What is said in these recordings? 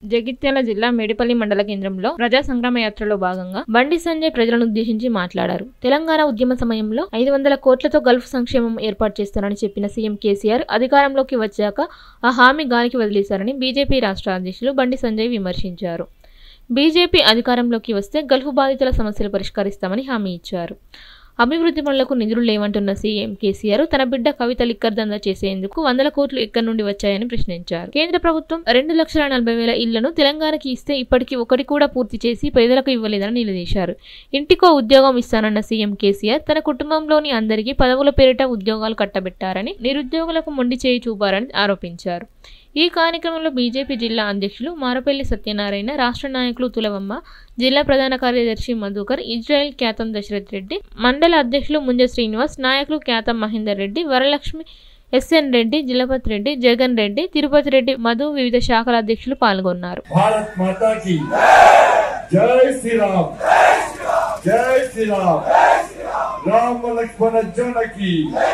జగిత్యాల జిల్లా మేడిపల్లి మండల కేంద్రంలో ప్రజా సంగ్రామ యాత్రలో భాగంగా బండి సంజయ్ ప్రజలను ఉద్దేశించి మాట్లాడారు తెలంగాణ ఉద్యమ సమయంలో ఐదు వందల కోట్లతో గల్ఫ్ సంక్షేమం ఏర్పాటు చేస్తారని చెప్పిన సీఎం కేసీఆర్ అధికారంలోకి వచ్చాక ఆ హామీ గాలికి వదిలేశారని బీజేపీ రాష్ట్ర అధ్యక్షులు బండి సంజయ్ విమర్శించారు బీజేపీ అధికారంలోకి వస్తే గల్ఫ్ బాధితుల సమస్యలు పరిష్కరిస్తామని హామీ ఇచ్చారు అభివృద్ధి పనులకు నిధులు లేవంటున్న సీఎం కేసీఆర్ తన బిడ్డ కవిత లిక్కర్ దందా చేసేందుకు వందల కోట్లు ఎక్కడి నుండి వచ్చాయని ప్రశ్నించారు కేంద్ర ప్రభుత్వం రెండు లక్షల నలభై వేల ఇళ్లను తెలంగాణకి ఇస్తే ఇప్పటికీ ఒకటి కూడా పూర్తి చేసి పేదలకు ఇవ్వలేదని నిలదీశారు ఇంటికో ఉద్యోగం ఇస్తానన్న సీఎం కేసీఆర్ తన కుటుంబంలోని అందరికీ పదవుల పేరిట ఉద్యోగాలు కట్టబెట్టారని నిరుద్యోగులకు మొండి చేయి చూపారని ఆరోపించారు ఈ కార్యక్రమంలో బీజేపీ జిల్లా అధ్యక్షులు మారపల్లి సత్యనారాయణ రాష్ట్ర నాయకులు తులవమ్మ జిల్లా ప్రధాన కార్యదర్శి మధుకర్ ఇజ్రాయెల్ ఖ్యాతం దశరథ్ రెడ్డి మండల అధ్యక్షులు ముంజ శ్రీనివాస్ నాయకులు ఖ్యాతం మహేందర్ రెడ్డి వరలక్ష్మి ఎస్ఎన్ రెడ్డి జిలపత్ రెడ్డి జగన్ రెడ్డి తిరుపతి రెడ్డి మధు వివిధ శాఖల అధ్యక్షులు పాల్గొన్నారు भारत माता की जय श्री राम जय श्री राम రామ లక్ష్మణ జానకి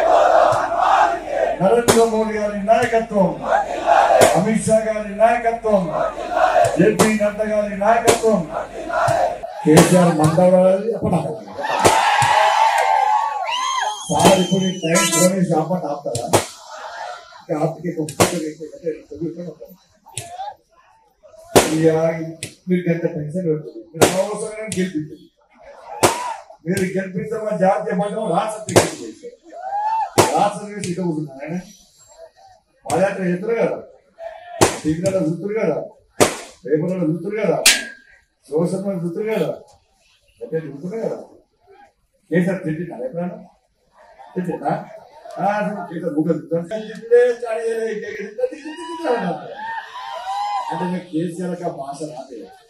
నరేంద్ర మోడీ గారి నాయకత్వం అమిత్ షా గారి నాయకత్వం జేపీ నడ్డా గారి నాయకత్వం కేసీఆర్ మందవాళ్ళది అప్పుడు సార్ ఇప్పుడు ఈ టైం కొని షాపట్ ఆపుతారా ఇంకా ఆపికి పుస్తకం ఇక మీకు ఎంత టెన్షన్ పెడుతుంది మీరు అనవసరంగా గెలిపించండి మీరు గెలిపించమని జాతీయ మండలం రాష్ట్ర టికెట్ చేశారు రాష్ట్ర మీద సీట్ కూర్చున్నాను ఆయన పాదయాత్ర చేస్తారు కదా టీవీలలో చూస్తారు కదా పేపర్లలో చూస్తారు కదా సోషల్ మీద చూస్తారు కదా అయితే చూస్తున్నారు కదా కేసీఆర్ తిట్టినా ఎప్పుడన్నా తిట్టినా కేసీఆర్ ముగ్గురు తిట్టే చాడీ అంటే మీకు కేసీఆర్ ఆ భాష రాలేదు